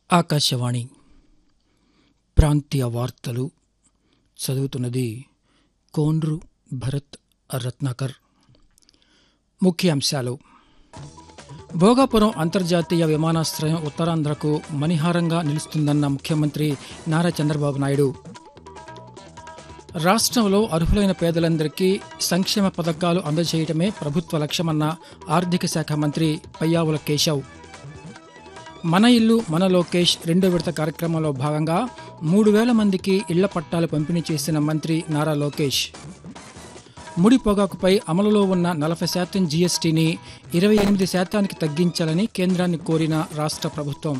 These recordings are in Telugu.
ఆకాశవాణి ప్రాంతీయ వార్తలు చదువుతున్నది కోండ్రు భరత్ రత్నాకర్ ముఖ్యాంశాలు భోగాపురం అంతర్జాతీయ విమానాశ్రయం ఉత్తరాంధ్రకు మణిహారంగా నిలుస్తుందన్న ముఖ్యమంత్రి నారా చంద్రబాబు నాయుడు రాష్ట్రంలో అర్హులైన పేదలందరికీ సంక్షేమ పథకాలు అందజేయడమే ప్రభుత్వ లక్ష్యమన్న ఆర్థిక శాఖ మంత్రి పయ్యావుల కేశవ్ మన ఇల్లు మన లోకేష్ రెండో విడత కార్యక్రమంలో భాగంగా మూడు వేల మందికి ఇళ్ల పట్టాలు పంపిణీ చేసిన మంత్రి నారా లోకేష్ ముడి పొగాకుపై అమలులో ఉన్న నలభై శాతం జీఎస్టీని ఇరవై ఎనిమిది శాతానికి తగ్గించాలని కేంద్రాన్ని కోరిన రాష్ట్ర ప్రభుత్వం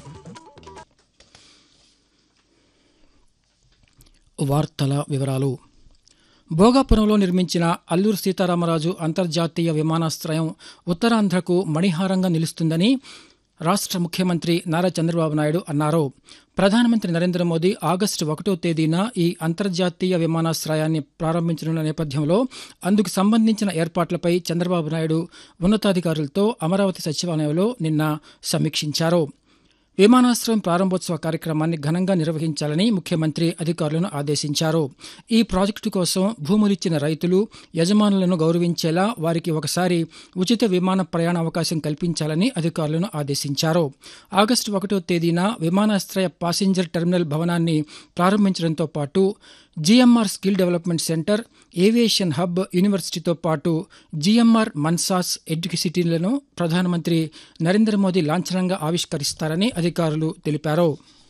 వార్తల వివరాలు భోగాపురంలో నిర్మించిన అల్లూరు సీతారామరాజు అంతర్జాతీయ విమానాశ్రయం ఉత్తరాంధ్రకు మణిహారంగా నిలుస్తుందని రాష్ట్ర ముఖ్యమంత్రి నారా చంద్రబాబు నాయుడు అన్నారు ప్రధానమంత్రి నరేంద్ర మోదీ ఆగస్టు ఒకటో తేదీన ఈ అంతర్జాతీయ విమానాశ్రయాన్ని ప్రారంభించనున్న నేపథ్యంలో అందుకు సంబంధించిన ఏర్పాట్లపై చంద్రబాబు నాయుడు ఉన్నతాధికారులతో అమరావతి సచివాలయంలో నిన్న సమీక్షించారు విమానాశ్రయం ప్రారంభోత్సవ కార్యక్రమాన్ని ఘనంగా నిర్వహించాలని ముఖ్యమంత్రి అధికారులను ఆదేశించారు ఈ ప్రాజెక్టు కోసం భూములిచ్చిన రైతులు యజమానులను గౌరవించేలా వారికి ఒకసారి ఉచిత విమాన ప్రయాణ అవకాశం కల్పించాలని అధికారులను ఆదేశించారు ఆగస్టు ఒకటో తేదీన విమానాశ్రయ పాసింజర్ టెర్మినల్ భవనాన్ని ప్రారంభించడంతో పాటు GMR skill development centre aviation hub యూనివర్సిటీతో పాటు జీఎంఆర్ మన్సాస్ ఎడ్యుకేసిటీలను ప్రధానమంత్రి నరేంద్ర మోదీ లాంఛనంగా ఆవిష్కరిస్తారని అధికారులు తెలిపారు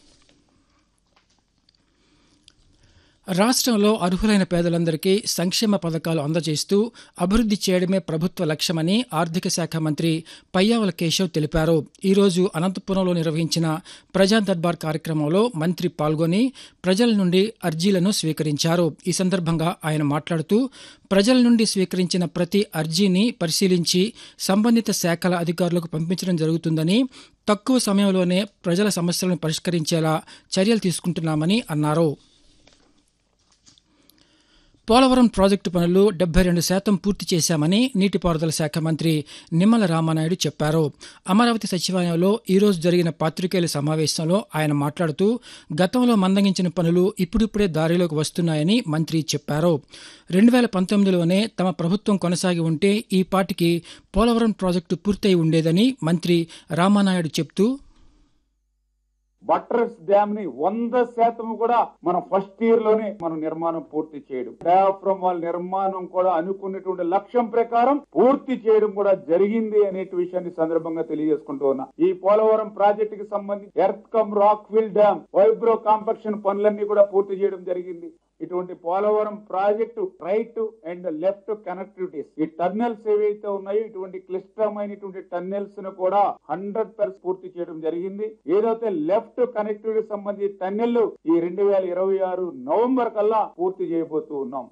రాష్ట్రంలో అర్హులైన పేదలందరికీ సంక్షేమ పథకాలు అందజేస్తూ అభివృద్ధి చేయడమే ప్రభుత్వ లక్ష్యమని ఆర్థిక శాఖ మంత్రి పయ్యావుల కేశవ్ తెలిపారు ఈరోజు అనంతపురంలో నిర్వహించిన ప్రజా దర్బార్ కార్యక్రమంలో మంత్రి పాల్గొని ప్రజల నుండి అర్జీలను స్వీకరించారు ఈ సందర్భంగా ఆయన మాట్లాడుతూ ప్రజల నుండి స్వీకరించిన ప్రతి అర్జీని పరిశీలించి సంబంధిత శాఖల అధికారులకు పంపించడం జరుగుతుందని తక్కువ సమయంలోనే ప్రజల సమస్యలను పరిష్కరించేలా చర్యలు తీసుకుంటున్నామని అన్నారు పోలవరం ప్రాజెక్టు పనులు డెబ్బై రెండు శాతం పూర్తి చేశామని నీటిపారుదల శాఖ మంత్రి నిమ్మల రామానాయుడు చెప్పారు అమరావతి సచివాలయంలో ఈరోజు జరిగిన పాత్రికేయుల సమావేశంలో ఆయన మాట్లాడుతూ గతంలో మందగించిన పనులు ఇప్పుడిప్పుడే దారిలోకి వస్తున్నాయని మంత్రి చెప్పారు రెండు వేల పంతొమ్మిదిలోనే తమ ప్రభుత్వం కొనసాగి ఉంటే ఈ పాటికి పోలవరం ప్రాజెక్టు పూర్తయి ఉండేదని మంత్రి రామానాయుడు చెప్తూ బట్రస్ డ్యామ్ ని వంద శాతం కూడా మనం ఫస్ట్ ఇయర్ లోనే మనం నిర్మాణం పూర్తి చేయడం డయాఫ్రమ్ వాళ్ళ నిర్మాణం కూడా అనుకున్నటువంటి లక్ష్యం ప్రకారం పూర్తి చేయడం కూడా జరిగింది అనే విషయాన్ని సందర్భంగా తెలియజేసుకుంటూ ఉన్నా ఈ పోలవరం ప్రాజెక్టు కి సంబంధించి earth cum rock fill dam vibro compaction పనులన్నీ కూడా పూర్తి చేయడం జరిగింది ఇటువంటి Polavaram project right and left connectivities ఈ టన్నెల్స్ ఏవైతే ఉన్నాయో ఇటువంటి క్లిష్టమైనటువంటి టన్నెల్స్ ను కూడా హండ్రెడ్ పర్సెంట్ పూర్తి చేయడం జరిగింది ఏదైతే లెఫ్ట్ కనెక్టివిటీ సంబంధించి టన్నెల్ ఈ రెండు వేల ఇరవై ఆరు నవంబర్ కల్లా పూర్తి చేయబోతూ ఉన్నాం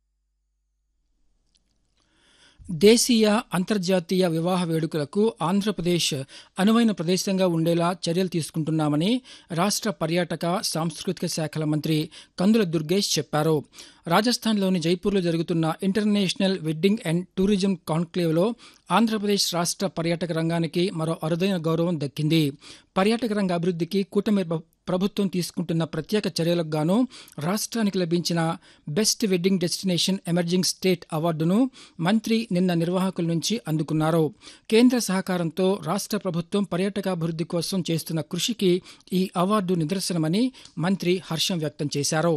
దేశీయ అంతర్జాతీయ వివాహ వేడుకలకు ఆంధ్రప్రదేశ్ అనువైన ప్రదేశంగా ఉండేలా చర్యలు తీసుకుంటున్నామని రాష్ట్ర పర్యాటక సాంస్కృతిక శాఖల మంత్రి కందుల దుర్గేష్ చెప్పారు రాజస్థాన్లోని జైపూర్లో జరుగుతున్న ఇంటర్నేషనల్ వెడ్డింగ్ అండ్ టూరిజం కాన్క్లేవ్లో ఆంధ్రప్రదేశ్ రాష్ట్ర పర్యాటక రంగానికి మరో అరుదైన గౌరవం దక్కింది పర్యాటక రంగ అభివృద్ధికి కూటమి ప్రభుత్వం తీసుకుంటున్న ప్రత్యేక చర్యలకు గాను రాష్ట్రానికి లభించిన best wedding destination emerging state అవార్డును మంత్రి నిన్న నిర్వాహకుల నుంచి అందుకున్నారు కేంద్ర సహకారంతో రాష్ట్ర ప్రభుత్వం పర్యాటకాభివృద్ధి కోసం చేస్తున్న కృషికి ఈ అవార్డు నిదర్శనమని మంత్రి హర్షం వ్యక్తం చేశారు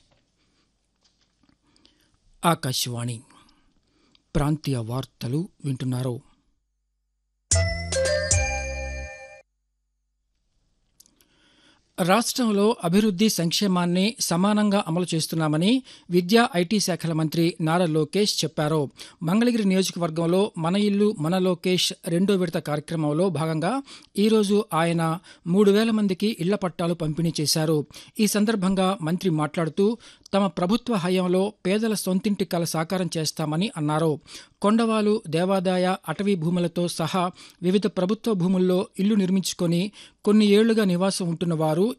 ఆకాశవాణి ప్రాంతీయ వార్తలు వింటున్నారు రాష్ట్రంలో అభివృద్ధి సంక్షేమాన్ని సమానంగా అమలు చేస్తున్నామని విద్యా ఐటీ శాఖల మంత్రి నారా లోకేష్ చెప్పారు మంగళగిరి నియోజకవర్గంలో మన ఇల్లు మన లోకేష్ రెండో విడత కార్యక్రమంలో భాగంగా ఈరోజు ఆయన మూడు వేల మందికి ఇళ్ల పట్టాలు పంపిణీ చేశారు ఈ సందర్భంగా మంత్రి మాట్లాడుతూ తమ ప్రభుత్వ హయాంలో పేదల సొంతింటి కల సాకారం చేస్తామని అన్నారు కొండవాలు దేవాదాయ అటవీ భూములతో సహా వివిధ ప్రభుత్వ భూముల్లో ఇల్లు నిర్మించుకొని కొన్ని ఏళ్లుగా నివాసం ఉంటున్న వారు